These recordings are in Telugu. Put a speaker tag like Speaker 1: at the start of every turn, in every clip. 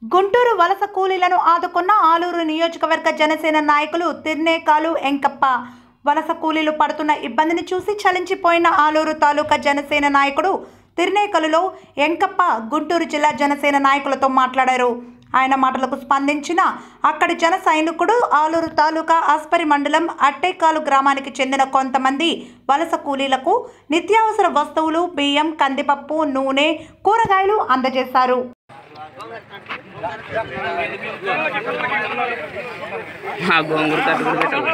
Speaker 1: గుంటూరు వలస కూలీలను ఆదుకున్న ఆలూరు నియోజకవర్గ జనసేన నాయకులు తిర్నేకాలు ఎంకప్ప వలస కూలీలు పడుతున్న ఇబ్బందిని చూసి చలించిపోయిన ఆలూరు తాలూకా జనసేన నాయకుడు తిర్నేకలులో ఎంకప్ప గుంటూరు జిల్లా జనసేన నాయకులతో మాట్లాడారు ఆయన మాటలకు స్పందించిన అక్కడి జన సైనికుడు ఆలూరు తాలూకా ఆస్పరి మండలం అట్టేకాలు గ్రామానికి చెందిన కొంతమంది వలస కూలీలకు నిత్యావసర వస్తువులు బియ్యం కందిపప్పు నూనె కూరగాయలు అందజేశారు
Speaker 2: ఆ గోంగూర కట్టు కూడా పెట్టాలి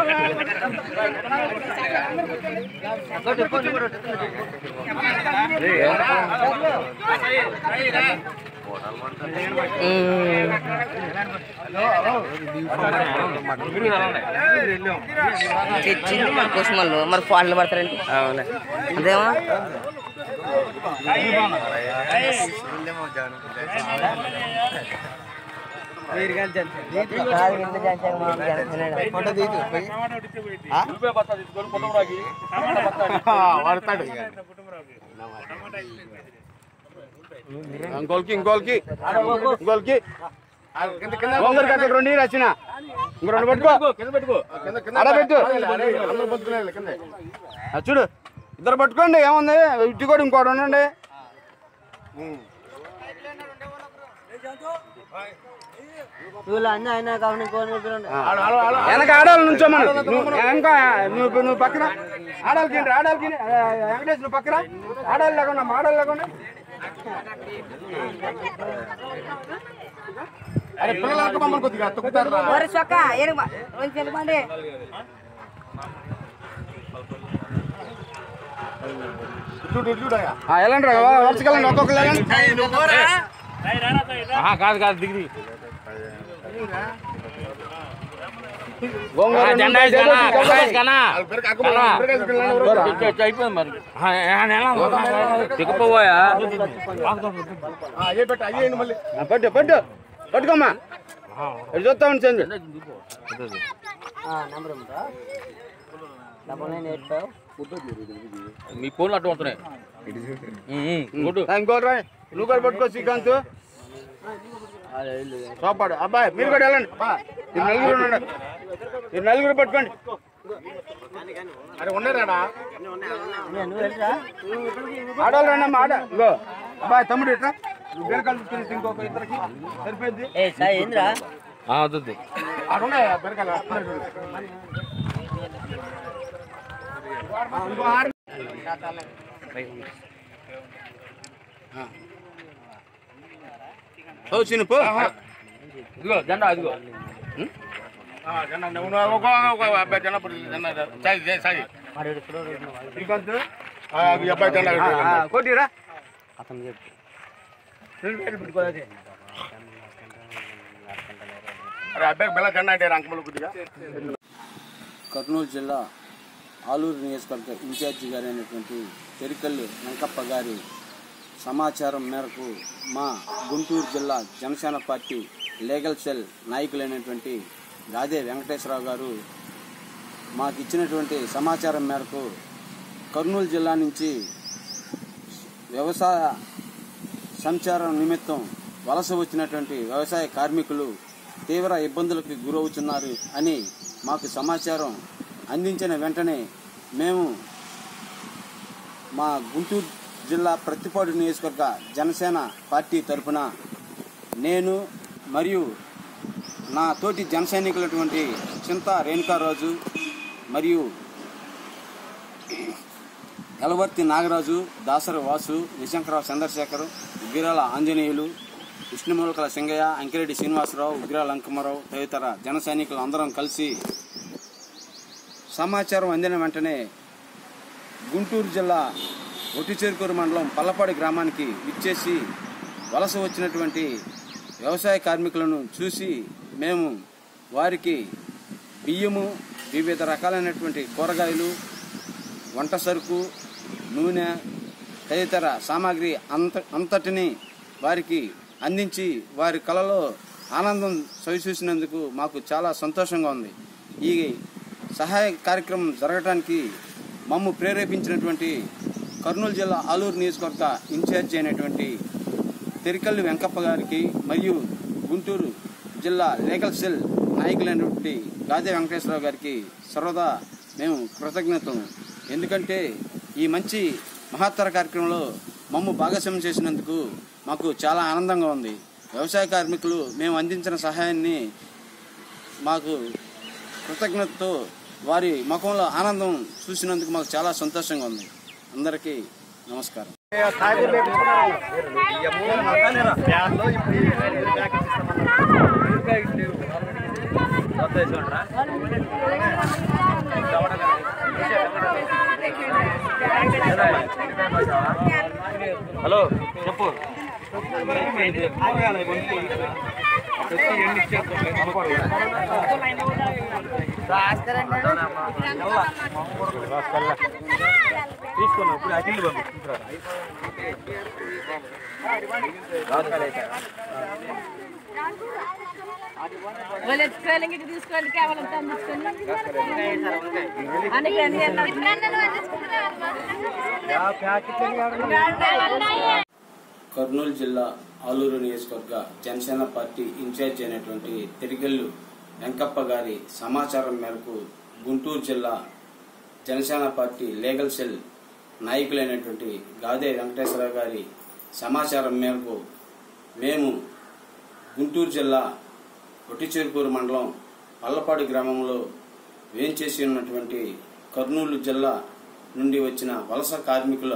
Speaker 2: తెచ్చింది మరి కుసుమలు మరి ఫాళ్ళు పడతారండి అవులే అదేమో
Speaker 3: ఇంకోల్కి ఇంకోల్కి ఇంకోల్కి గోంగూర కట్ట రెండు నీరు వచ్చిన ఇంకో రెండు పట్టుకో ఆడ పెట్టు ఆ, చూడు ఇద్దరు పట్టుకోండి ఏముంది ఇటు కూడా ఇంకోటి ఉండండి వెనక ఆడాలి నుంచోమను నువ్వు వెనక నువ్వు నువ్వు పక్కన ఆడాలకి ఆడాలకి వెంకటేష్ నువ్వు పక్కన ఆడాలి లేకుండా ఆడాలి లేకుండా అరే పిల్లలకు మమ్మల్ని కొద్దిగా తొక్కుతారు వెళ్ళండి రా వరుసకెళ్ళండి ఒక్కొక్కరు వెళ్ళండి
Speaker 4: కాదు కాదు దిగి
Speaker 3: గోంగూర
Speaker 4: జెండా వేసి కన్నా, జెండా వేసి కన్నా. కన్నా.
Speaker 3: అయిపోయింది
Speaker 4: అయిపోయింది మరి దిగపోయా
Speaker 3: పట్టు పట్టు పట్టుకోమ్మా ఎటు చూస్తా ఉండి చంద్రు
Speaker 4: మీ ఫోన్లు అట్టు ఉంటున్నాయి ఉమ్, ఉమ్, కొట్టు.
Speaker 3: ఇంకోటి రా నువ్వు కూడా పట్టుకో శ్రీకాంత్ సోపాడు అబ్బాయి మీరు కూడా వెళ్ళండి ఈ నలుగురు ఉండండి ఈ నలుగురు పట్టుకోండి అరే ఉన్నారాడా ఆడాలి రండి అమ్మా ఆడ ఇగో అబ్బాయి తమ్ముడు ఇట్రా నువ్వు బీర కలుపుకుని ఇంకొక ఇద్దరికి సరిపోయింది
Speaker 4: ఆ, వద్దు
Speaker 3: ఆడ ఉన్నాయి బీరకాయలు అట్టున్నాయి చూడు. ఆ, ఇంకో ఆడ ఓ చిన్న పో
Speaker 4: ఇదిగో జెండా ఇదిగో
Speaker 3: జెండా నువ్వు ఒక ఒక అబ్బాయి జెండా పట్టు, జెండా సాగి సాగి, సాగి శ్రీకాంత్ ఆ, ఈ అబ్బాయి జెండా కొట్టిరా అరే అబ్బాయి బెల్ల జెండా అంటే రంకములు కొద్దిగా
Speaker 5: కర్నూలు జిల్లా ఆలూరు నియోజకవర్గ ఇన్ఛార్జి గారు అయినటువంటి చెరికల్లు వెంకప్ప గారి సమాచారం మేరకు మా గుంటూరు జిల్లా జనసేన పార్టీ లీగల్ సెల్ నాయకులైనటువంటి గాదే వెంకటేశ్వరరావు గారు మాకు ఇచ్చినటువంటి సమాచారం మేరకు కర్నూలు జిల్లా నుంచి వ్యవసాయ సంచారం నిమిత్తం వలస వచ్చినటువంటి వ్యవసాయ కార్మికులు తీవ్ర ఇబ్బందులకు గురవుతున్నారు అని మాకు సమాచారం అందించిన వెంటనే మేము మా గుంటూరు జిల్లా ప్రతిపాడు నియోజకవర్గ జనసేన పార్టీ తరఫున నేను మరియు నా తోటి జన సైనికులటువంటి చింత రేణుకారాజు మరియు ఎలవర్తి నాగరాజు దాసరి వాసు నిశంకరావు చంద్రశేఖర్ ఉగ్గిరాల ఆంజనేయులు విష్ణుమూలకల సింగయ్య అంకిరెడ్డి శ్రీనివాసరావు ఉగ్గిరాల అంకమరావు తదితర జన సైనికులు అందరం కలిసి సమాచారం అందిన వెంటనే గుంటూరు జిల్లా ఒట్టిచేరుకూరు మండలం పల్లపాడి గ్రామానికి విచ్చేసి వలస వచ్చినటువంటి వ్యవసాయ కార్మికులను చూసి మేము వారికి బియ్యము వివిధ రకాలైనటువంటి కూరగాయలు వంట సరుకు నూనె తదితర సామాగ్రి అంత అంతటిని వారికి అందించి వారి కళలో ఆనందం సవిచూసినందుకు మాకు చాలా సంతోషంగా ఉంది ఈ సహాయ కార్యక్రమం జరగడానికి మమ్ము ప్రేరేపించినటువంటి కర్నూలు జిల్లా ఆలూరు నియోజకవర్గ ఇన్ఛార్జి అయినటువంటి తెరికల్లి వెంకప్ప గారికి మరియు గుంటూరు జిల్లా లీగల్ సెల్ నాయకులైనటువంటి గాదే వెంకటేశ్వరరావు గారికి సర్వదా మేము కృతజ్ఞతలు ఎందుకంటే ఈ మంచి మహత్తర కార్యక్రమంలో మమ్ము భాగస్వామ్యం చేసినందుకు మాకు చాలా ఆనందంగా ఉంది వ్యవసాయ కార్మికులు మేము అందించిన సహాయాన్ని మాకు కృతజ్ఞతతో వారి ముఖంలో ఆనందం చూసినందుకు మాకు చాలా సంతోషంగా ఉంది అందరికీ నమస్కారం
Speaker 4: హలో చెప్పు తీసుకున్నాం ఇప్పుడు అఖిల్ పంపిస్తున్నారు
Speaker 6: వాళ్ళు ఎత్తుకోవాలి ఇంక తీసుకోండి కేవలం తీసుకొని అందుకే అన్ని
Speaker 5: కర్నూలు జిల్లా ఆలూరు నియోజకవర్గ జనసేన పార్టీ ఇన్ఛార్జ్ అయినటువంటి తిరిగెల్లు వెంకప్ప గారి సమాచారం మేరకు గుంటూరు జిల్లా జనసేన పార్టీ లీగల్ సెల్ నాయకులైనటువంటి గాదే వెంకటేశ్వరరావు గారి సమాచారం మేరకు మేము గుంటూరు జిల్లా ఒట్టిచేరుకూరు మండలం పల్లపాడు గ్రామంలో వేంచేసి ఉన్నటువంటి కర్నూలు జిల్లా నుండి వచ్చిన వలస కార్మికుల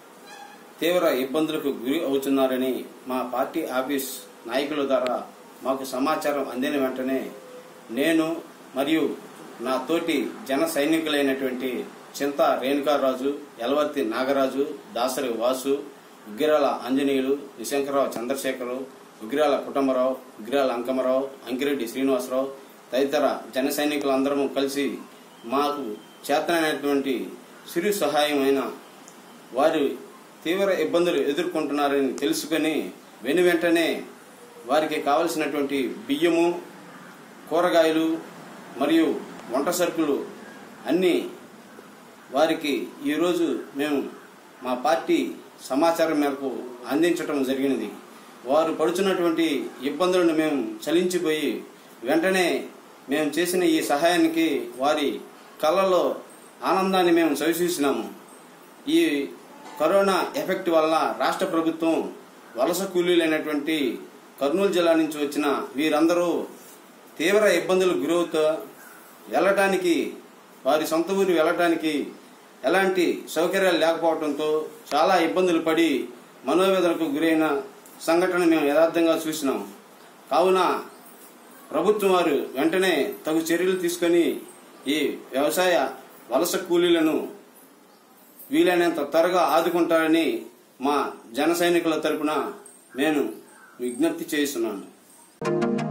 Speaker 5: తీవ్ర ఇబ్బందులకు గురి అవుతున్నారని మా పార్టీ ఆఫీస్ నాయకుల ద్వారా మాకు సమాచారం అందిన వెంటనే నేను మరియు నా తోటి జన సైనికులైనటువంటి చింత రేణుకారాజు యలవర్తి నాగరాజు దాసరి వాసు ఉగ్గిరాల ఆంజనేయులు నిశంకరరావు చంద్రశేఖరరావు ఉగ్గిరాల కుటుంబరావు ఉగ్గిరాల అంకమరావు అంకిరెడ్డి శ్రీనివాసరావు తదితర జన సైనికులందరము కలిసి మాకు చేతనైనటువంటి సిరి సహాయమైన వారు తీవ్ర ఇబ్బందులు ఎదుర్కొంటున్నారని తెలుసుకొని వెను వెంటనే వారికి కావలసినటువంటి బియ్యము కూరగాయలు మరియు వంట సరుకులు అన్నీ వారికి ఈరోజు మేము మా పార్టీ సమాచారం మేరకు అందించటం జరిగినది వారు పడుతున్నటువంటి ఇబ్బందులను మేము చలించిపోయి వెంటనే మేము చేసిన ఈ సహాయానికి వారి కళ్ళలో ఆనందాన్ని మేము చవిచూసినాము ఈ కరోనా ఎఫెక్ట్ వల్ల రాష్ట్ర ప్రభుత్వం వలస కూలీలైనటువంటి కర్నూలు జిల్లా నుంచి వచ్చిన వీరందరూ తీవ్ర ఇబ్బందులకు గురవుతూ వెళ్ళటానికి వారి సొంత ఊరు వెళ్ళటానికి ఎలాంటి సౌకర్యాలు లేకపోవడంతో చాలా ఇబ్బందులు పడి మనోవేదనకు గురైన సంఘటన మేము యథార్థంగా చూసినాం కావున ప్రభుత్వం వారు వెంటనే తగు చర్యలు తీసుకొని ఈ వ్యవసాయ వలస కూలీలను వీలైనంత త్వరగా ఆదుకుంటారని మా జన సైనికుల తరపున నేను విజ్ఞప్తి చేస్తున్నాను